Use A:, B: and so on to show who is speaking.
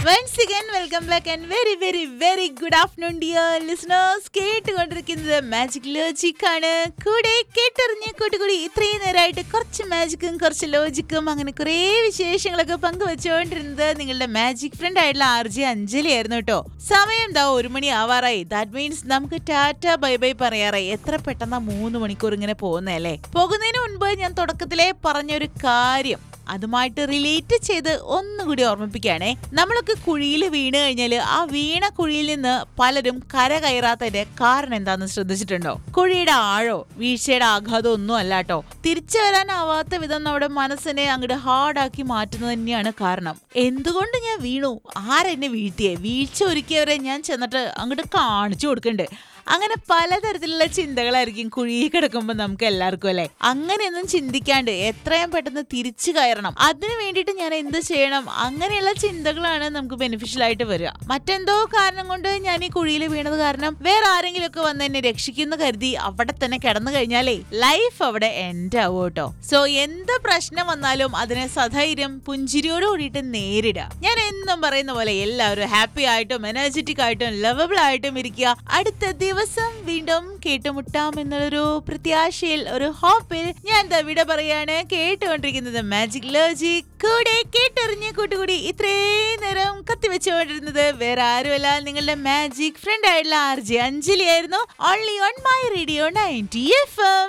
A: once again welcome back and very very very good afternoon dear listeners കേട്ടുകൊണ്ടിരിക്കുന്നത് magic logic ആണ് കൂടെ കേട്ടറിഞ്ഞ് കൂട്ടുകൂടി ഇത്രയും നേരമായിട്ട് കുറച്ച് മാജിക്കും കുറച്ച് ലോജിക്കും അങ്ങനെ കുറേ വിശേഷങ്ങളൊക്കെ പങ്കുവെച്ചുകൊണ്ടിരുന്നത് നിങ്ങളുടെ മാജിക് ഫ്രണ്ട് ആയിട്ടുള്ള ആർ ജെ അഞ്ജലി ആയിരുന്നു കേട്ടോ സമയം ദാ ഒരു മണി ആവാറായി ദാറ്റ് മീൻസ് നമുക്ക് ടാറ്റ ബൈ ബൈ പറയാറായി എത്ര പെട്ടെന്നാ മൂന്ന് മണിക്കൂർ ഇങ്ങനെ പോകുന്നതല്ലേ പോകുന്നതിന് മുൻപ് ഞാൻ തുടക്കത്തിലേ പറഞ്ഞൊരു കാര്യം അതുമായിട്ട് റിലേറ്റ് ചെയ്ത് ഒന്നുകൂടി ഓർമ്മിപ്പിക്കുകയാണേ നമ്മളൊക്കെ കുഴിയിൽ വീണ് കഴിഞ്ഞാൽ ആ വീണ കുഴിയിൽ നിന്ന് പലരും കര കയറാത്തതിന്റെ കാരണം എന്താണെന്ന് ശ്രദ്ധിച്ചിട്ടുണ്ടോ കുഴിയുടെ ആഴോ വീഴ്ചയുടെ ആഘാതം ഒന്നും അല്ല കേട്ടോ തിരിച്ചു വരാനാവാത്ത വിധം നമ്മുടെ മനസ്സിനെ അങ്ങോട്ട് ഹാർഡാക്കി മാറ്റുന്നത് തന്നെയാണ് കാരണം എന്തുകൊണ്ട് ഞാൻ വീണു ആരെന്നെ വീഴ്ത്തിയേ വീഴ്ച ഒരുക്കിയവരെ ഞാൻ ചെന്നിട്ട് അങ്ങോട്ട് കാണിച്ചു കൊടുക്കണ്ടേ അങ്ങനെ പലതരത്തിലുള്ള ചിന്തകളായിരിക്കും കുഴിയിൽ കിടക്കുമ്പോൾ നമുക്ക് എല്ലാവർക്കും അല്ലെ അങ്ങനെയൊന്നും ചിന്തിക്കാണ്ട് എത്രയും പെട്ടെന്ന് തിരിച്ചു കയറണം അതിനു വേണ്ടിയിട്ട് ഞാൻ എന്ത് ചെയ്യണം അങ്ങനെയുള്ള ചിന്തകളാണ് നമുക്ക് ബെനിഫിഷ്യൽ ആയിട്ട് വരിക മറ്റെന്തോ കാരണം കൊണ്ട് ഞാൻ ഈ കുഴിയിൽ വീണത് കാരണം വേറെ ആരെങ്കിലും ഒക്കെ വന്ന് എന്നെ രക്ഷിക്കുന്ന കരുതി അവിടെ തന്നെ കിടന്നു കഴിഞ്ഞാലേ ലൈഫ് അവിടെ എൻഡ് ആവും കേട്ടോ സോ എന്ത് പ്രശ്നം വന്നാലും അതിനെ സധൈര്യം പുഞ്ചിരിയോട് കൂടിയിട്ട് നേരിടുക ഞാൻ എന്നും പറയുന്ന പോലെ എല്ലാവരും ഹാപ്പി ആയിട്ടും എനർജറ്റിക് ആയിട്ടും ലവബിൾ ആയിട്ടും ഇരിക്കുക അടുത്ത ദിവസം വീണ്ടും കേട്ടുമുട്ടാം എന്നുള്ളൊരു പ്രത്യാശയിൽ ഒരു ഹോപ്പിൽ ഞാൻ ദാ വിട പറയാണ് കേട്ടുകൊണ്ടിരിക്കുന്നത് മാജിക് ലോജി കൂടെ കേട്ടെറിഞ്ഞ കൂട്ടുകൂടി ഇത്രയും നേരം കത്തിവെച്ചുകൊണ്ടിരുന്നത് വേറെ ആരുമല്ല നിങ്ങളുടെ മാജിക് ഫ്രണ്ട് ആയിട്ടുള്ള ആർ ജെ അഞ്ജലി ആയിരുന്നു only on my radio ninety F M